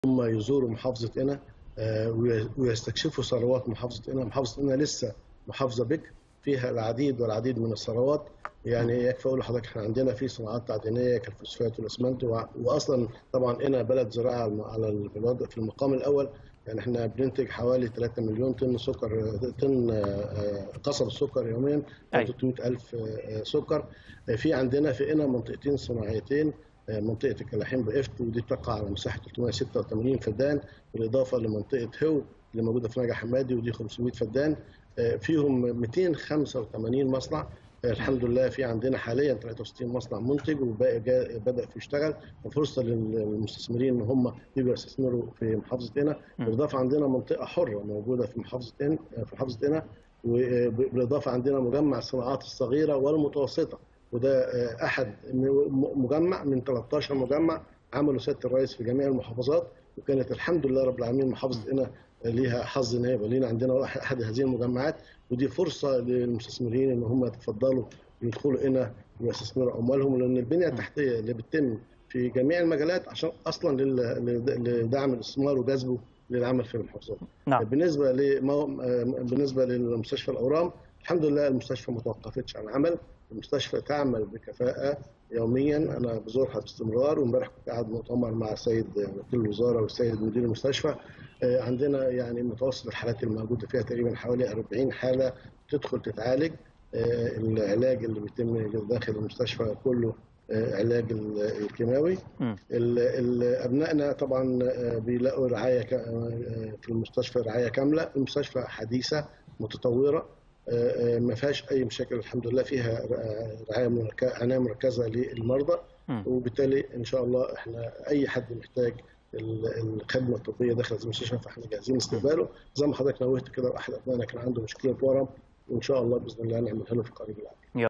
هم يزوروا محافظه قنا آه، وي- ويستكشفوا ثروات محافظه قنا، محافظه قنا لسه محافظه بكر فيها العديد والعديد من الثروات يعني يكفي اقول لحضرتك احنا عندنا في صناعات تعدينيه كالفوسفات والاسمنت وع- واصلا طبعا قنا بلد زراعه الم- على ال- في الوضع- في المقام الاول يعني احنا بننتج حوالي 3 مليون طن سكر طن آه، آه، قصب السكر يوميا أي. 300 الف آه، سكر آه، في عندنا في قنا منطقتين صناعيتين آه، منطقه الكلاحين بقفت ودي تقع على مساحه 386 فدان بالاضافه لمنطقه هو اللي موجوده في نجع حمادي ودي 500 فدان آه، فيهم 285 مصنع آه، الحمد لله في عندنا حاليا 63 مصنع منتج وباقي جا- بدا في يشتغل وفرصه للمستثمرين ان هم يجوا يستثمروا في محافظه قنا م. بالاضافه عندنا منطقه حره موجوده في محافظه قنا في محافظه قنا وبالاضافه عندنا مجمع الصناعات الصغيره والمتوسطه وده آه، احد م- مجمع من 13 مجمع عمله سياده الرئيس في جميع المحافظات وكانت الحمد لله رب العالمين محافظه قنا ليها حظ ان هي يبقى لينا عندنا واحد- احد هذه المجمعات ودي فرصه للمستثمرين ان هم يتفضلوا يدخلوا هنا ويستثمروا اموالهم لان البنيه التحتيه اللي بتتم في جميع المجالات عشان اصلا لل- لل- لدعم الاستثمار وجذبه للعمل في المحافظات. نعم بالنسبه لمو... بالنسبه للمستشفى الاورام الحمد لله المستشفى ما توقفتش عن العمل المستشفى تعمل بكفاءه يوميا انا بزورها باستمرار وامبارح كنت قاعد مؤتمر مع السيد وكيل الوزاره والسيد مدير المستشفى آه، عندنا يعني متوسط الحالات الموجوده فيها تقريبا حوالي 40 حاله تدخل تتعالج آه، العلاج اللي بيتم داخل المستشفى كله آه، علاج ال- الكيماوي مم. ال- ال- ابنائنا طبعا آه، بيلاقوا رعايه ك- آه، في المستشفى رعايه كامله المستشفى حديثه متطوره آه، آه، ما فيهاش اي مشاكل الحمد لله فيها آه، رعايه مركزه عنايه مركزه للمرضى مم. وبالتالي ان شاء الله احنا اي حد محتاج ال- الخدمه الطبيه داخل هذه المستشفى فاحنا جاهزين لاستقباله زي ما حضرتك نوهت كده واحد ابنائنا كان عنده مشكله ورم وان شاء الله باذن الله نعملها له في القريب العاجل